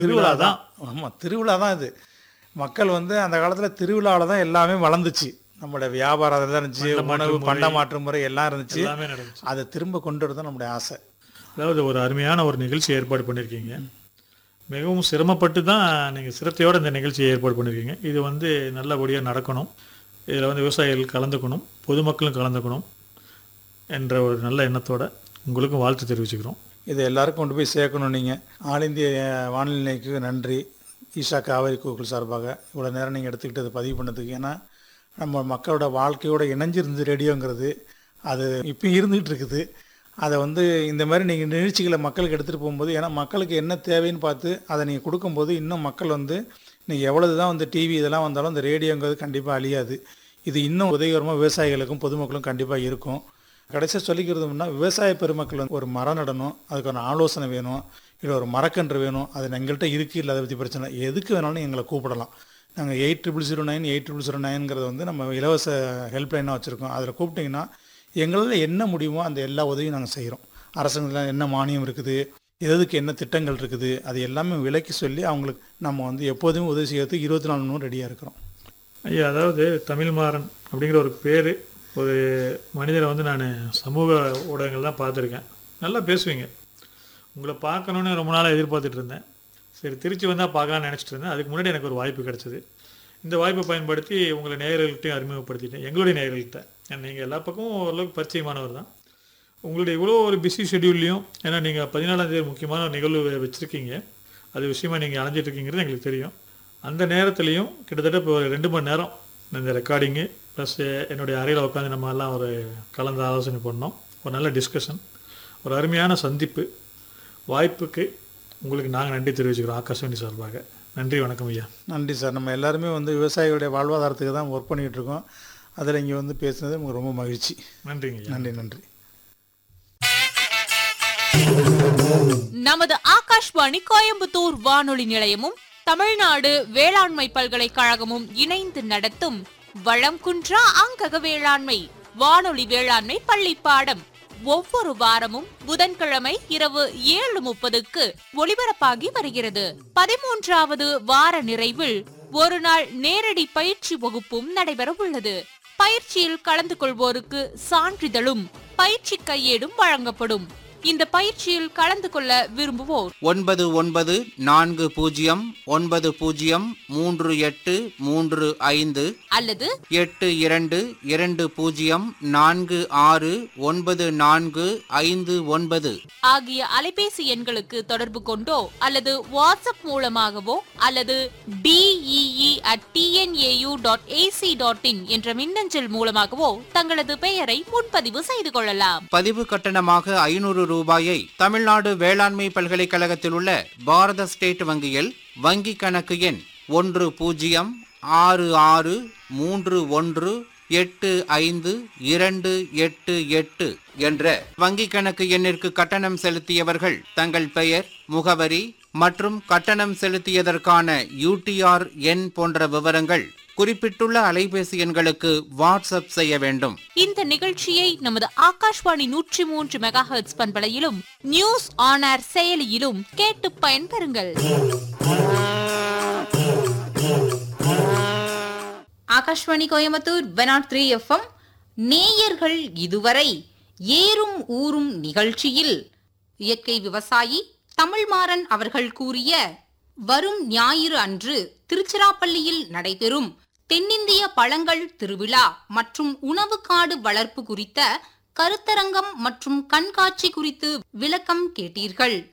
திருவிழா தான் ஆமாம் திருவிழா தான் இது மக்கள் வந்து அந்த காலத்தில் திருவிழாவில் தான் எல்லாமே வளர்ந்துச்சு நம்மளோட வியாபாரம் அதில் தான் இருந்துச்சு உணவு பண்ட மாற்று முறை எல்லாம் இருந்துச்சு எல்லாமே நடந்துச்சு அதை திரும்ப கொண்டு வரது தான் நம்முடைய ஆசை அதாவது ஒரு அருமையான ஒரு நிகழ்ச்சி ஏற்பாடு பண்ணியிருக்கீங்க மிகவும் சிரமப்பட்டு தான் நீங்கள் சிரத்தையோட இந்த நிகழ்ச்சியை ஏற்பாடு பண்ணியிருக்கீங்க இது வந்து நல்லபடியாக நடக்கணும் இதில் வந்து விவசாயிகள் கலந்துக்கணும் பொதுமக்களும் கலந்துக்கணும் என்ற ஒரு நல்ல எண்ணத்தோட உங்களுக்கும் வாழ்த்து தெரிவிச்சுக்கிறோம் இதை எல்லாருக்கும் கொண்டு போய் சேர்க்கணும் நீங்கள் ஆல் இந்திய வானிலை நிலையத்துக்கு நன்றி ஈஷா காவேரி கூகுள் சார்பாக இவ்வளோ நேரம் நீங்கள் எடுத்துக்கிட்டு அதை பதிவு பண்ணதுக்கு ஏன்னா நம்ம மக்களோட வாழ்க்கையோட இணைஞ்சிருந்து ரேடியோங்கிறது அது இப்போ இருந்துகிட்டு இருக்குது அதை வந்து இந்த மாதிரி நீங்கள் நிகழ்ச்சிகளை மக்களுக்கு எடுத்துகிட்டு போகும்போது ஏன்னா மக்களுக்கு என்ன தேவைன்னு பார்த்து அதை நீங்கள் கொடுக்கும்போது இன்னும் மக்கள் வந்து நீங்கள் எவ்வளவு தான் வந்து டிவி இதெல்லாம் வந்தாலும் இந்த ரேடியோங்கிறது கண்டிப்பாக அழியாது இது இன்னும் உதவிகரமாக விவசாயிகளுக்கும் பொதுமக்களும் கண்டிப்பாக இருக்கும் கடைசியாக சொல்லிக்கிறதுனா விவசாய பெருமக்கள் வந்து ஒரு மரம் நடணும் அதுக்கான ஆலோசனை வேணும் இல்லை ஒரு மரக்கன்று வேணும் அது எங்கள்கிட்ட இருக்குது இல்லை அதை பற்றி பிரச்சனை இல்லை. எதுக்கு வேணாலும் எங்களை கூப்பிடலாம் நாங்கள் eight triple zero nine eight triple zero நைன்ங்கிறது வந்து நம்ம இலவச ஹெல்ப்லைனாக வச்சுருக்கோம் அதில் கூப்பிட்டிங்கன்னா எங்களால் என்ன முடியுமோ அந்த எல்லா உதவியும் நாங்கள் செய்கிறோம் அரசாங்கத்தில் என்ன மானியம் இருக்குது எதுக்கு என்ன திட்டங்கள் இருக்குது அது எல்லாமே விலக்கி சொல்லி அவங்களுக்கு நம்ம வந்து எப்போதுமே உதவி செய்யறதுக்கு இருபத்தி நாலு மணி நேரம் ரெடியாக இருக்கிறோம் ஐயா அதாவது தமிழ்மாறன் அப்படிங்கிற ஒரு பேர் ஒரு மனிதரை வந்து நான் சமூக ஊடகங்கள் தான் பார்த்துருக்கேன் நல்லா பேசுவீங்க உங்களை பார்க்கணுன்னு ரொம்ப நாளாக எதிர்பார்த்துட்டு இருந்தேன் சரி திருச்சி வந்தால் பார்க்கலாம்னு நினச்சிட்டு இருந்தேன் அதுக்கு முன்னாடி எனக்கு ஒரு வாய்ப்பு கிடைச்சது இந்த வாய்ப்பை பயன்படுத்தி உங்களை நேயர்கள்ட்டையும் அறிமுகப்படுத்திட்டேன் எங்களுடைய நேயர்கள்ட்ட ஏன்னா நீங்கள் எல்லா பக்கமும் ஓரளவுக்கு பரிச்சயமானவர் தான் உங்களுடைய இவ்வளோ ஒரு பிஸி ஷெடியூல்லையும் ஏன்னா நீங்கள் பதினாலாம் தேதி முக்கியமான ஒரு நிகழ்வு வச்சுருக்கீங்க அது விஷயமா நீங்கள் அலைஞ்சிட்டு இருக்கீங்கிறது எங்களுக்கு தெரியும் அந்த நேரத்துலையும் கிட்டத்தட்ட இப்போ ஒரு ரெண்டு மணி நேரம் இந்த ரெக்கார்டிங்கு ப்ளஸ் என்னுடைய அறையில் உட்காந்து நம்ம எல்லாம் ஒரு கலந்து ஆலோசனை பண்ணோம் ஒரு நல்ல டிஸ்கஷன் ஒரு அருமையான சந்திப்பு வாய்ப்புக்கு உங்களுக்கு நாங்கள் நன்றி தெரிவிச்சுக்கிறோம் ஆகாஷவாணி சார்பாக நன்றி வணக்கம் ஐயா நன்றி சார் நம்ம எல்லாருமே வந்து விவசாயிகளுடைய வாழ்வாதாரத்துக்கு தான் ஒர்க் பண்ணிகிட்டு இருக்கோம் அதில் இங்கே வந்து பேசுனது நமக்கு ரொம்ப மகிழ்ச்சி நன்றிங்க ஐயா நன்றி நன்றி நமது ஆகாஷ்வாணி கோயம்புத்தூர் வானொலி நிலையமும் தமிழ்நாடு வேளாண்மை பல்கலைக்கழகமும் இணைந்து நடத்தும் வளம் குன்றா அங்கக வேளாண்மை வானொலி வேளாண்மை பள்ளி பாடம் ஒவ்வொரு வாரமும் புதன்கிழமை இரவு ஏழு முப்பதுக்கு ஒளிபரப்பாகி வருகிறது பதிமூன்றாவது வார நிறைவில் ஒரு நாள் நேரடி பயிற்சி வகுப்பும் நடைபெற உள்ளது பயிற்சியில் கலந்து கொள்வோருக்கு சான்றிதழும் பயிற்சி கையேடும் வழங்கப்படும் இந்த பயிற்சியில் கலந்து கொள்ள விரும்புவோர் ஒன்பது ஒன்பது நான்கு பூஜ்ஜியம் ஒன்பது பூஜ்ஜியம் மூன்று எட்டு மூன்று ஐந்து அல்லது எட்டு இரண்டு இரண்டு பூஜ்ஜியம் நான்கு ஆறு ஒன்பது நான்கு ஐந்து ஒன்பது ஆகிய அலைபேசி எண்களுக்கு தொடர்பு கொண்டோ அல்லது வாட்ஸ்அப் மூலமாகவோ அல்லது DEE at TNAU dot AC dot in என்ற மின்னஞ்சல் மூலமாகவோ தங்களது பெயரை முன்பதிவு செய்து கொள்ளலாம் பதிவு கட்டணமாக ஐநூறு ரூபாயை தமிழ்நாடு வேளாண்மை பல்கலைக்கழகத்தில் உள்ள பாரத ஸ்டேட் வங்கியில் வங்கி கணக்கு எண் ஒன்று பூஜ்ஜியம் ஆறு ஆறு மூன்று ஒன்று எட்டு ஐந்து இரண்டு எட்டு எட்டு என்ற வங்கி கணக்கு எண்ணிற்கு கட்டணம் செலுத்தியவர்கள் தங்கள் பெயர் முகவரி மற்றும் கட்டணம் செலுத்தியதற்கான யூடிஆர் எண் போன்ற விவரங்கள் குறிப்பிட்டுள்ள அலைபேசி எண்களுக்கு வாட்ஸ்அப் செய்ய வேண்டும் இந்த நிகழ்ச்சியை நமது ஆகாஷ்வாணி நூற்றி மூன்று மெகா ஹெர்ட்ஸ் பண்பலையிலும் நியூஸ் ஆன் ஏர் செயலியிலும் கேட்டு பயன்பெறுங்கள் ஆகாஷ்வாணி கோயம்புத்தூர் பெனாட் த்ரீ எஃப்எம் நேயர்கள் இதுவரை ஏறும் ஊரும் நிகழ்ச்சியில் இயற்கை விவசாயி தமிழ்மாறன் அவர்கள் கூறிய வரும் ஞாயிறு அன்று திருச்சிராப்பள்ளியில் நடைபெறும் தென்னிந்திய பழங்கள் திருவிழா மற்றும் உணவு காடு வளர்ப்பு குறித்த கருத்தரங்கம் மற்றும் கண்காட்சி குறித்து விளக்கம் கேட்டீர்கள்